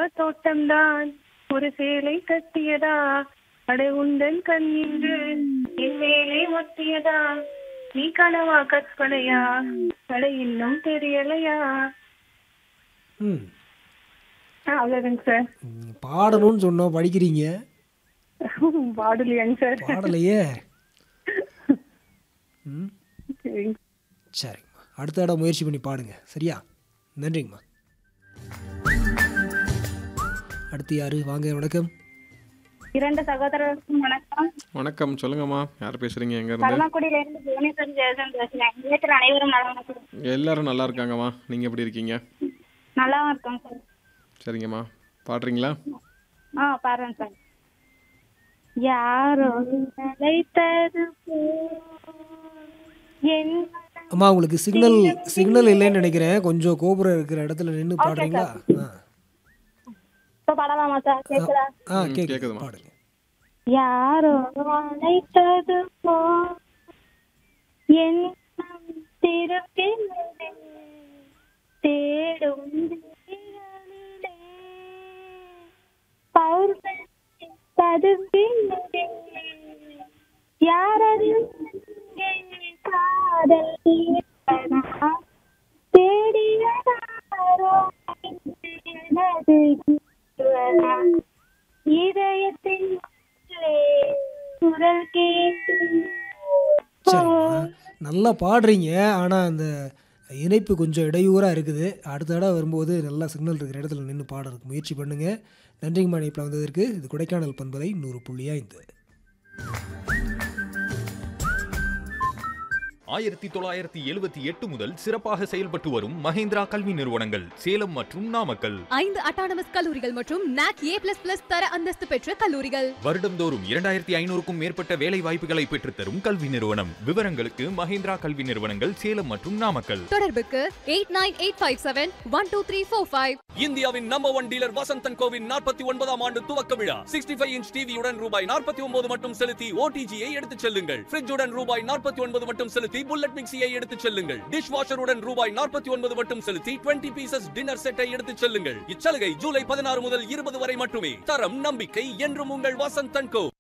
தோட்டம்தான் ஒரு சேலை கட்டியதா அட உந்தன் கண் இன்று என் மேலே ஒட்டியதா நீ கனவா கற்பனையா அட இன்னும் தெரியலையா ம் ஆ, அவ்வளவுதாங்க சார் நீங்க பாடணும்னு சொன்னோம் படிக்கிறீங்க பாடலையாங்க சார் பாடலையே ம் சரிங்க சரிங்கம்மா அடுத்த இடம் முயற்சி பண்ணி பாடுங்க சரியா நன்றிங்கம்மா அடுத்து யாரு வாங்க வணக்கம் இரண்டு சகோதரர்களுக்கும் வணக்கம் வணக்கம் சொல்லுங்கம்மா யார் பேசுறீங்க எங்க இருந்து கர்மாக்குடியில இருந்து புவனேஸ்வரன் ஜெயசன் பேசுறேன் வீட்டில் அனைவரும் நலமா இருக்கிறோம். எல்லாரும் நல்லா இருக்காங்கம்மா நீங்க எப்படி இருக்கீங்க நல்லா இருக்கோம் சார் சரிங்கம்மா பாடுறீங்களா ஆ பாருங்க சார் யாரோ நினைத்தது போல் என் அம்மா உங்களுக்கு சிக்னல் சிக்னல் இல்லைன்னு நினைக்கிறேன் கொஞ்சம் கோபுரம் இருக்கிற இடத்துல நின்று பாடுறீங்களா ஆ இப்ப பாடலாமா சார் கேட்குதா ஆ ம், கேட்குது கேக்குதும்மா. பாடுங்க யாரோ அழைத்தது போல் எண்ணம் திருப்பினதே தேடும் விழிகளிலே பௌர்ணமி பதும்பினதே யாரது இங்கே காதல் தீர்ப்பனா? தேடியதாரோ எனது ஈஸ்வரா. இதயத்தின் உள்ளே குரல் கேட்டு சரிம்மா நல்லா பாடுறீங்க ஆனால் அந்த இணைப்பு கொஞ்சம் இடையூறாக இருக்குது அடுத்த தடவை வரும்போது நல்லா சிக்னல் இருக்கிற இடத்துல நின்று பாடுறதுக்கு முயற்சி பண்ணுங்க நன்றிங்கம்மா இணைப்பில் வந்ததற்கு இது கொடைக்கானல் பண்பலை நூறு புள்ளி ஐந்து ஆயிரத்தி தொள்ளாயிரத்தி எழுபத்தி எட்டு முதல் சிறப்பாக செயல்பட்டு வரும் மஹேந்திரா கல்வி நிறுவனங்கள் சேலம் மற்றும் நாமக்கல் ஐந்து அட்டானமஸ் கல்லூரிகள் மற்றும் நாக் ஏ பிளஸ் பிளஸ் தர அந்தஸ்து பெற்ற கல்லூரிகள் வருடந்தோறும் இரண்டாயிரத்தி ஐநூறுக்கும் மேற்பட்ட வேலை வாய்ப்புகளை பெற்றுத்தரும் கல்வி நிறுவனம் விவரங்களுக்கு மஹேந்திரா கல்வி நிறுவனங்கள் சேலம் மற்றும் நாமக்கல் தொடர்புக்கு eight nine eight five seven one two three four five இந்தியாவின் நம்பர் ஒன் டீலர் வசந்தன் கோவின் நாற்பத்தி ஒன்பதாம் ஆண்டு துவக்க விழா சிக்ஸ்டி ஃபைவ் இன்ச் டிவியுடன் ரூபாய் நாற்பத்தி ஒன்பது மட்டும் செலுத்தி ஓடிஜியை எடுத்துச் செல்லுங்கள் ஃப்ரிட்ஜுடன் ரூபாய் நாற்பத்தி ஒன்பது மட்டும் செலுத்தி புல்லட் மிக்சியை எடுத்துச் செல்லுங்கள் டிஷ் வாஷருடன் ரூபாய் நாற்பத்தி ஒன்பது மட்டும் செலுத்தி டுவெண்ட்டி பீசஸ் டின்னர் செட்டை எடுத்துச் செல்லுங்கள் இச்சலுகை ஜூலை பதினாறு முதல் இருபது வரை மட்டுமே தரம் நம்பிக்கை என்றும் உங்கள் வசந்தன் கோ